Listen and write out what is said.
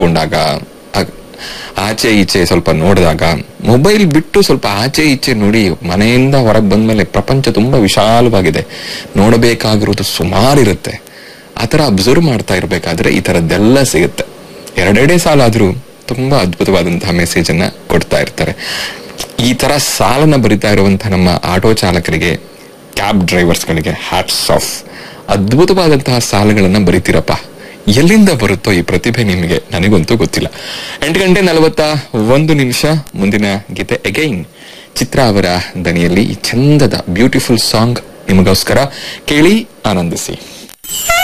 ಕೊಂಡಾಗ ಆ- ಆಚೆ ಈಚೆ ಸ್ವಲ್ಪ ನೋಡಿದಾಗ ಮೊಬೈಲ್ ಬಿಟ್ಟು ಸ್ವಲ್ಪ ಆಚೆ ಈಚೆ ನೋಡಿ ಮನೆಯಿಂದ ಹೊರಗೆ ಬಂದ್ಮೇಲೆ ಪ್ರಪಂಚ ತುಂಬಾ ವಿಶಾಲವಾಗಿದೆ ನೋಡಬೇಕಾಗಿರೋದು ಸುಮಾರಿರುತ್ತೆ ಆ ಥರ ಅಬ್ಸರ್ವ್ ಮಾಡ್ತಾ ಇರಬೇಕಾದ್ರೆ ಈ ಥರದ್ದೆಲ್ಲ ಸಿಗುತ್ತೆ ಎರಡೆರಡೇ ಸಾಲಾದ್ರೂ ತುಂಬಾ ಅದ್ಭುತವಾದಂತಹ ಮೆಸೇಜ್ ಅನ್ನ ಕೊಡ್ತಾ ಇರ್ತಾರೆ ಈ ತರ ಸಾಲನ್ನ ಬರಿತಾ ಇರುವಂತಹ ನಮ್ಮ ಆಟೋ ಚಾಲಕರಿಗೆ ಕ್ಯಾಬ್ ಡ್ರೈವರ್ಸ್ಗಳಿಗೆ ಹ್ಯಾಟ್ಸ್ ಆಫ್ ಅದ್ಭುತವಾದಂತಹ ಸಾಲಗಳನ್ನ ಬರಿತೀರಪ್ಪ ಎಲ್ಲಿಂದ ಬರುತ್ತೋ ಈ ಪ್ರತಿಭೆ ನಿಮಗೆ ನನಗಂತೂ ಗೊತ್ತಿಲ್ಲ ಎಂಟು ಗಂಟೆ ನಲವತ್ತ ಒಂದು ನಿಮಿಷ ಮುಂದಿನ ಗೀತೆ ಅಗೈನ್ ಚಿತ್ರ ಅವರ ದನಿಯಲ್ಲಿ ಈ ಚಂದದ ಬ್ಯೂಟಿಫುಲ್ ಸಾಂಗ್ ನಿಮಗೋಸ್ಕರ ಕೇಳಿ ಆನಂದಿಸಿ